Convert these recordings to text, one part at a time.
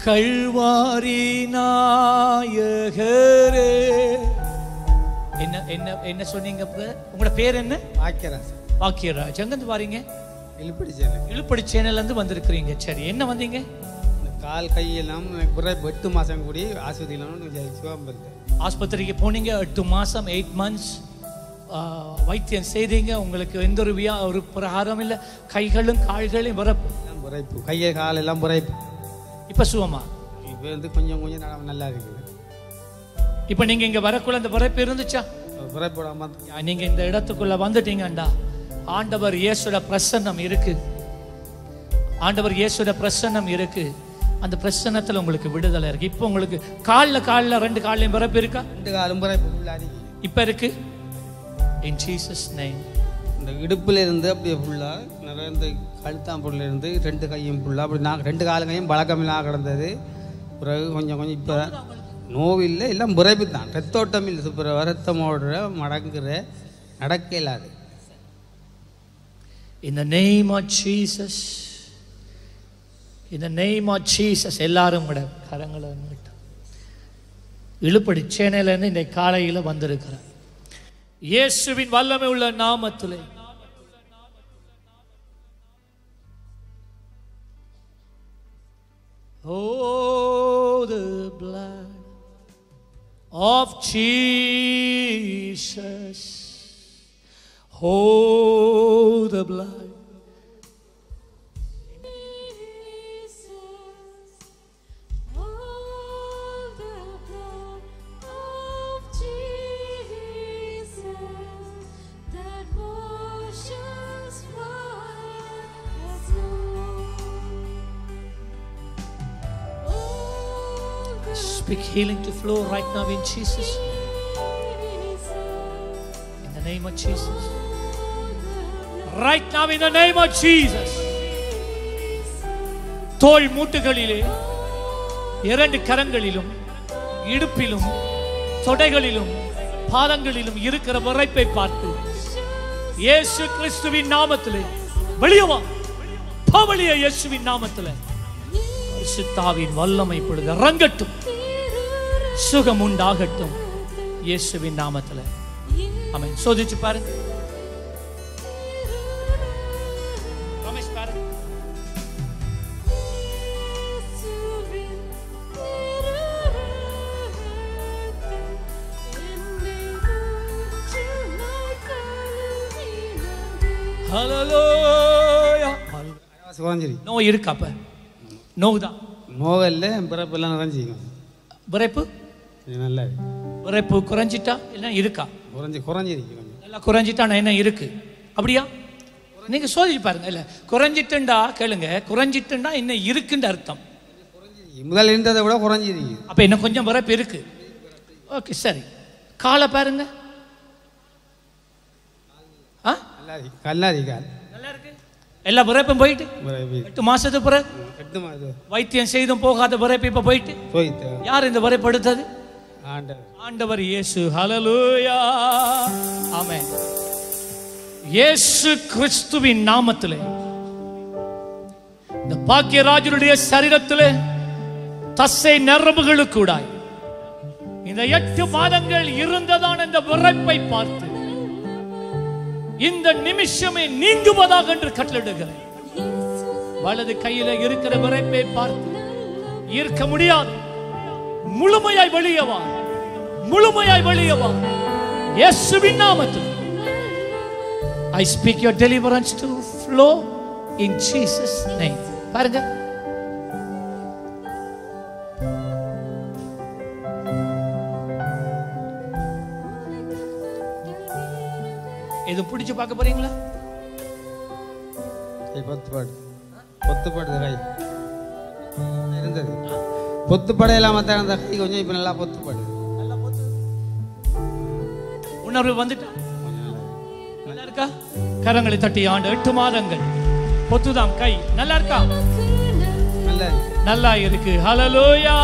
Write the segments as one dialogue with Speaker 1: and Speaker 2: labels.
Speaker 1: கல்வாரி நாயகரே என்ன என்ன என்ன சொன்னீங்க brother? உங்களோட பேர் என்ன
Speaker 2: பாக்கியராசன்
Speaker 1: பாக்கியராஜ் எங்கிருந்து வாரீங்க
Speaker 2: இழுப்பிடிச்சேன்
Speaker 1: இழுப்படி சேனல்ல இருந்து வந்திருக்கிறீங்க சரி என்ன வந்தீங்க
Speaker 2: இந்த கால் கையெல்லாம் எனக்கு பிறகு எட்டு மாதம் கூடி ஆஸ்பத்திரியில் சுகம் இருந்தேன்
Speaker 1: ஆஸ்பத்திரிக்கு போனீங்க எட்டு மாசம் எயிட் மந்த்ஸ் வைத்தியம் செய்தீங்க உங்களுக்கு எந்த ஒரு வியா ஒரு பிரகாரம் இல்லை கைகளும் கால்களையும் வரப்பு
Speaker 2: எல்லாம் புரைப்பு கையை கால் எல்லாம் புரைப்பு
Speaker 1: இப்ப சுகமா
Speaker 2: இப்போ வந்து கொஞ்சம் கொஞ்சம் நட- நல்லா இருக்குது
Speaker 1: இப்ப நீங்க இங்க வரக்குள்ள அந்த வரப்பு இருந்துச்சா
Speaker 2: புரைப்படாம
Speaker 1: நீங்க இந்த இடத்துக்குள்ள வந்துட்டீங்கண்டா ஆண்டவர் இயேசுட பிரசன்னம் இருக்கு ஆண்டவர் இயேசுட பிரசன்னம் இருக்கு அந்த பிரசன்னத்துல உங்களுக்கு விடுதலை இருக்கு இப்போ உங்களுக்கு கால்ல கால்ல ரெண்டு கால்லையும் பிறப்பு இருக்கா
Speaker 2: ரெண்டு காலும் புரைப்பு ஃபுல்லாக அடிக்குது
Speaker 1: இப்ப இருக்கு இன் ஜீசஸ் நேம்
Speaker 2: இந்த இடுப்புல இருந்து அப்படியே ஃபுல்லாக நிறைய இந்த கழுத்தாம்பூர்ல இருந்து ரெண்டு கையும் ஃபுல்லாக அப்படி நான் ரெண்டு காலும் கையும் பழக்கமில்லாம கிடந்தது பிறகு கொஞ்சம் கொஞ்சம் இப்போ நோவு இல்லை எல்லாம் புரைப்பு தான் ரத்தோட்டம் இல்லை பிறகு ரத்தம் ஓடுற மடங்குற நடக்க இல்லாது
Speaker 1: In the name of Jesus. In the name of Jesus. எல்லாரும் கூட கரங்களை நீட்டு. இழுப்படி சேனையிலேருந்து இந்த காலையில் வந்திருக்கிறேன் இயேசுவின் வல்லமை உள்ள நாமத்திலே Oh, the blood of Jesus. Oh, the blood. Speak healing to flow right now in Jesus. In the name of Jesus. Right now in the name of Jesus. தோள் மூட்டுகளிலே இரண்டு கரங்களிலும் இடுப்பிலும் தொடைகளிலும் பாதங்களிலும் இருக்கிற விரைப்பை பார்த்து இயேசு கிறிஸ்துவின் நாமத்திலே வெளியே வா பவளிய இயேசுவின் நாமத்திலே பரிசுத்தாவின் வல்லமை பொழுது இறங்கட்டும் சுகம் உண்டாகட்டும் இயேசுவின் நாமத்திலே ஆமென் சோதிச்சு பாருங்க ரமேஷ் பாருங்க ஹalleluya
Speaker 2: குறைஞ்சிரி
Speaker 1: நோய் இருக்கா அப்ப நோவுதான்
Speaker 2: நோகல்ல பிறப்பெல்லாம் நிறைஞ்சிக்கும்
Speaker 1: விரைப்பு
Speaker 2: இது நல்லா இருக்கு.
Speaker 1: விரைப்பு குறைஞ்சிட்டா இல்லை இருக்கா
Speaker 2: குறைஞ்சி குறைஞ்சிருக்கு கொஞ்சம்
Speaker 1: நல்லா குறைஞ்சிட்டா நான் என்ன இருக்கு அப்படியா நீங்க சோதிச்சு பாருங்க இல்ல குறைஞ்சிட்டுண்டா கேளுங்க குறைஞ்சிட்டுண்டா என்ன இருக்குன்னு அர்த்தம்
Speaker 2: முதல்ல இருந்ததை விட குறைஞ்சிருக்கு
Speaker 1: அப்ப என்ன கொஞ்சம் விரைப்பு இருக்கு ஓகே சரி காலை பாருங்க ஆ
Speaker 2: நல்லா இருக்கு நல்லா இருக்கு கால்
Speaker 1: நல்லா இருக்கு எல்லா விரைப்பும் போயிட்டு
Speaker 2: பிறகு
Speaker 1: எட்டு மாசத்துக்கு பிறகு
Speaker 2: எட்டு மாதம்
Speaker 1: வைத்தியம் செய்தும் போகாத விரைப்பு இப்ப போயிட்டு
Speaker 2: போயிட்டு
Speaker 1: யார் இந்த விரைப்பு எடுத்தது
Speaker 2: ஆண்டவர்
Speaker 1: ஆண்டவர் இயேசு ஹalleluya ஆமென் இயேசு கிறிஸ்துவின் நாமத்திலே இந்த பாக்கியராஜனுடைய சரீரத்திலே தசை நரம்புகளுக்கூடாய் இந்த எட்டு மாதங்கள் இருந்ததான இந்த விரைப்பை பார்த்து இந்த நிமிஷமே நீங்குவதாக என்று கட்டளிடுகிறேன் வலது கையில இருக்கிற விரைப்பை பார்த்து இருக்க முடியாது முழுமையாய் வெளியே வா முழுமையாய் வெளியே வா இயேசுவின் நாமத்தில் I speak your deliverance to flow in Jesus name பாருங்க இது பிடிச்சு பார்க்க போறீங்களா
Speaker 2: கை பொத்து பாடு பொத்து பாடுது கை இருந்தது பொத்து படம் இல்லாம தான் அந்த கை கொஞ்சம் இப்போ நல்லா பொத்து பாடு
Speaker 1: உணர்வு வந்துட்டா
Speaker 2: கொஞ்சம் நல்லா இருக்கு.
Speaker 1: நல்லா இருக்கா கரங்களை தட்டி ஆண்டு எட்டு மாதங்கள் பொத்துதாம் கை நல்லா இருக்கா
Speaker 2: நல்லா இருக்கு.
Speaker 1: நல்லா இருக்கு ஹalleluya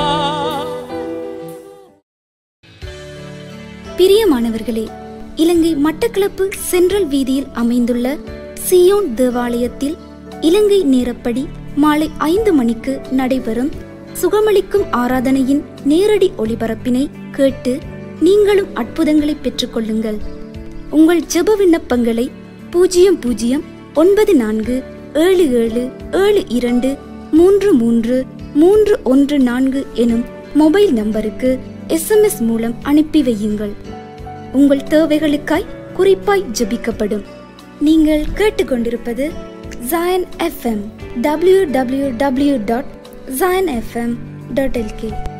Speaker 3: பிரியமானவர்களே இலங்கை மட்டக்களப்பு சென்ட்ரல் வீதியில் அமைந்துள்ள சியோன் தேவாலயத்தில் இலங்கை நேரப்படி மாலை ஐந்து மணிக்கு நடைபெறும் சுகமளிக்கும் ஆராதனையின் நேரடி ஒளிபரப்பினை கேட்டு நீங்களும் அற்புதங்களை பெற்றுக்கொள்ளுங்கள் உங்கள் ஜெப விண்ணப்பங்களை பூஜ்ஜியம் பூஜ்ஜியம் ஒன்பது நான்கு ஏழு ஏழு ஏழு இரண்டு மூன்று மூன்று மூன்று ஒன்று நான்கு எனும் மொபைல் நம்பருக்கு எஸ்எம்எஸ் மூலம் அனுப்பி வையுங்கள் உங்கள் தேவைகளுக்காய் குறிப்பாய் ஜெபிக்கப்படும் நீங்கள் கேட்டுக்கொண்டிருப்பது Zion FM W W W dot Zion FM dot L K